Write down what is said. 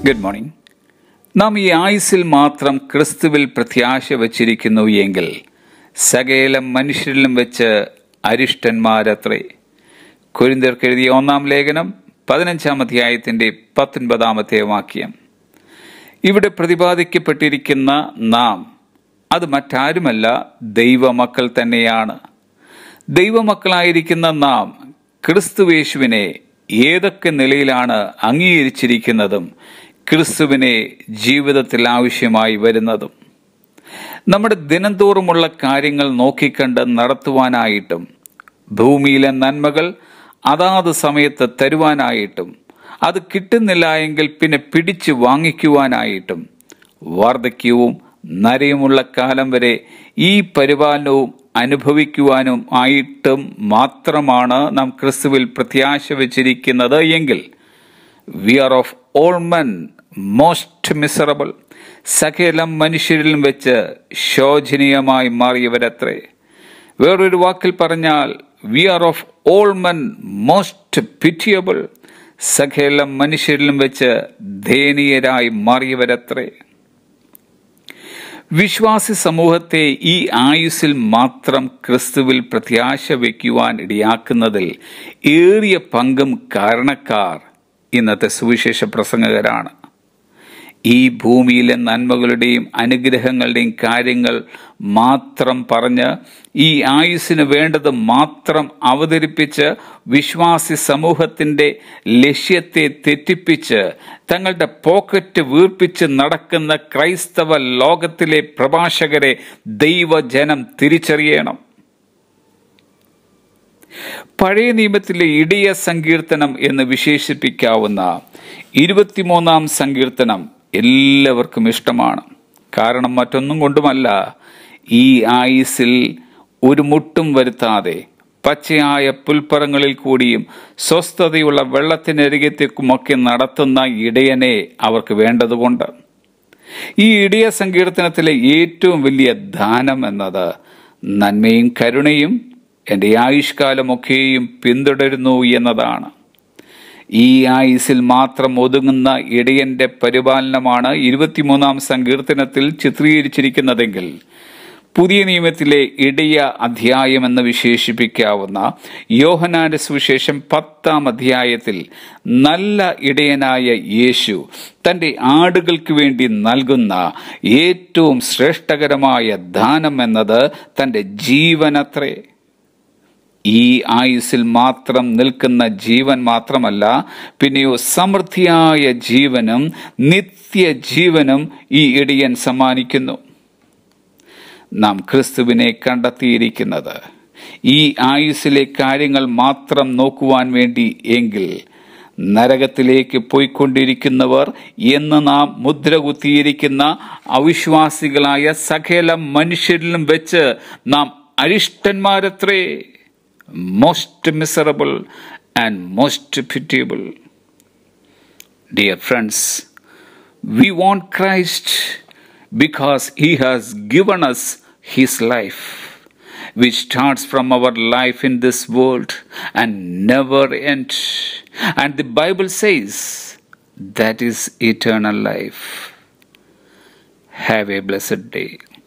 Good morning നാം ഈ ആയുസിൽ മാത്രം ക്രിസ്തുവിൽ പ്രത്യാശ വച്ചിരിക്കുന്നു എങ്കിൽ സകല മനുഷ്യരിലും വെച്ച് അരിഷ്ടന്മാരത്രേ കുരിന്തർക്ക് എഴുതിയ ഒന്നാം ലേഖനം പതിനഞ്ചാം അധ്യായത്തിന്റെ പത്തൊൻപതാമത്തെ വാക്യം ഇവിടെ പ്രതിപാദിക്കപ്പെട്ടിരിക്കുന്ന നാം അത് മറ്റാരുമല്ല ദൈവമക്കൾ തന്നെയാണ് ദൈവമക്കളായിരിക്കുന്ന നാം ക്രിസ്തുവേശുവിനെ ഏതൊക്കെ നിലയിലാണ് അംഗീകരിച്ചിരിക്കുന്നതും ക്രിസ്തുവിനെ ജീവിതത്തിൽ ആവശ്യമായി വരുന്നതും നമ്മുടെ ദിനംതോറുമുള്ള കാര്യങ്ങൾ നോക്കിക്കണ്ട് നടത്തുവാനായിട്ടും ഭൂമിയിലെ നന്മകൾ അതാത് സമയത്ത് തരുവാനായിട്ടും അത് കിട്ടുന്നില്ല എങ്കിൽ പിന്നെ പിടിച്ചു വാങ്ങിക്കുവാനായിട്ടും വാർദ്ധക്യവും നരയുമുള്ള കാലം വരെ ഈ പരിപാലനവും അനുഭവിക്കുവാനും ആയിട്ടും മാത്രമാണ് നാം ക്രിസ്തുവിൽ പ്രത്യാശ വച്ചിരിക്കുന്നത് എങ്കിൽ we are of all men most miserable സകല മനുഷ്യരിലും വെച്ച് ശോചനീയമായി മാറിയവരത്രേ വേറൊരു വാക്കിൽ പറഞ്ഞാൽ we are of all men most pitiable സകല മനുഷ്യരിലും വെച്ച് ദയനീയരായി മാറിയവരത്രേ വിശ്വാസി സമൂഹത്തെ ഈ ആയുസ്സിൽ മാത്രം ക്രിസ്തുവിൽ പ്രത്യാശ വയ്ക്കുവാൻ ഇടയാക്കുന്നതിൽ ഏറിയ പങ്കും കാരണക്കാർ ഇന്നത്തെ സുവിശേഷ പ്രസംഗകരാണ് ഈ ഭൂമിയിലെ നന്മകളുടെയും അനുഗ്രഹങ്ങളുടെയും കാര്യങ്ങൾ മാത്രം പറഞ്ഞ് ഈ ആയുസ്സിന് വേണ്ടത് മാത്രം അവതരിപ്പിച്ച് വിശ്വാസി സമൂഹത്തിന്റെ ലക്ഷ്യത്തെ തെറ്റിപ്പിച്ച് തങ്ങളുടെ പോക്കറ്റ് വീർപ്പിച്ച് നടക്കുന്ന ക്രൈസ്തവ ലോകത്തിലെ പ്രഭാഷകരെ ദൈവജനം തിരിച്ചറിയണം പഴയ നിയമത്തിലെ ഇടിയ സങ്കീർത്തനം എന്ന് വിശേഷിപ്പിക്കാവുന്ന ഇരുപത്തിമൂന്നാം സങ്കീർത്തനം എല്ലാവർക്കും ഇഷ്ടമാണ് കാരണം മറ്റൊന്നും കൊണ്ടുമല്ല ഈ ആയുസിൽ ഒരു മുട്ടും വരുത്താതെ പച്ചയായ പുൽപ്പറങ്ങളിൽ കൂടിയും സ്വസ്ഥതയുള്ള വെള്ളത്തിനരികത്തേക്കുമൊക്കെ നടത്തുന്ന ഇടയനെ അവർക്ക് വേണ്ടതുകൊണ്ട് ഈ ഇടയ സങ്കീർത്തനത്തിലെ ഏറ്റവും വലിയ ദാനം എന്നത് നന്മയും കരുണയും എൻ്റെ ആയുഷ്കാലമൊക്കെയും പിന്തുടരുന്നു എന്നതാണ് ഈ ആയുസിൽ മാത്രം ഒതുങ്ങുന്ന ഇടയന്റെ പരിപാലനമാണ് ഇരുപത്തിമൂന്നാം സങ്കീർത്തനത്തിൽ ചിത്രീകരിച്ചിരിക്കുന്നതെങ്കിൽ പുതിയ നിയമത്തിലെ ഇടയ അധ്യായം എന്ന് വിശേഷിപ്പിക്കാവുന്ന യോഹനാന്റെ സുവിശേഷം പത്താം അധ്യായത്തിൽ നല്ല ഇടയനായ യേശു തന്റെ ആടുകൾക്ക് വേണ്ടി നൽകുന്ന ഏറ്റവും ശ്രേഷ്ഠകരമായ ദാനം എന്നത് തന്റെ ജീവനത്രേ ഈ ആയുസ്സിൽ മാത്രം നിൽക്കുന്ന ജീവൻ മാത്രമല്ല പിന്നെയോ സമൃദ്ധിയായ ജീവനും നിത്യജീവനും ഈ ഇടിയൻ സമ്മാനിക്കുന്നു നാം ക്രിസ്തുവിനെ കണ്ടെത്തിയിരിക്കുന്നത് ഈ ആയുസ്സിലെ കാര്യങ്ങൾ മാത്രം നോക്കുവാൻ വേണ്ടി എങ്കിൽ നരകത്തിലേക്ക് പോയിക്കൊണ്ടിരിക്കുന്നവർ എന്ന് നാം മുദ്ര കുത്തിയിരിക്കുന്ന അവിശ്വാസികളായ സകല മനുഷ്യരിലും വെച്ച് നാം അരിഷ്ടന്മാരത്രേ most miserable and most pitiable dear friends we want Christ because he has given us his life, which starts from our life in this world and never ends. And the Bible says that is eternal life. Have a blessed day.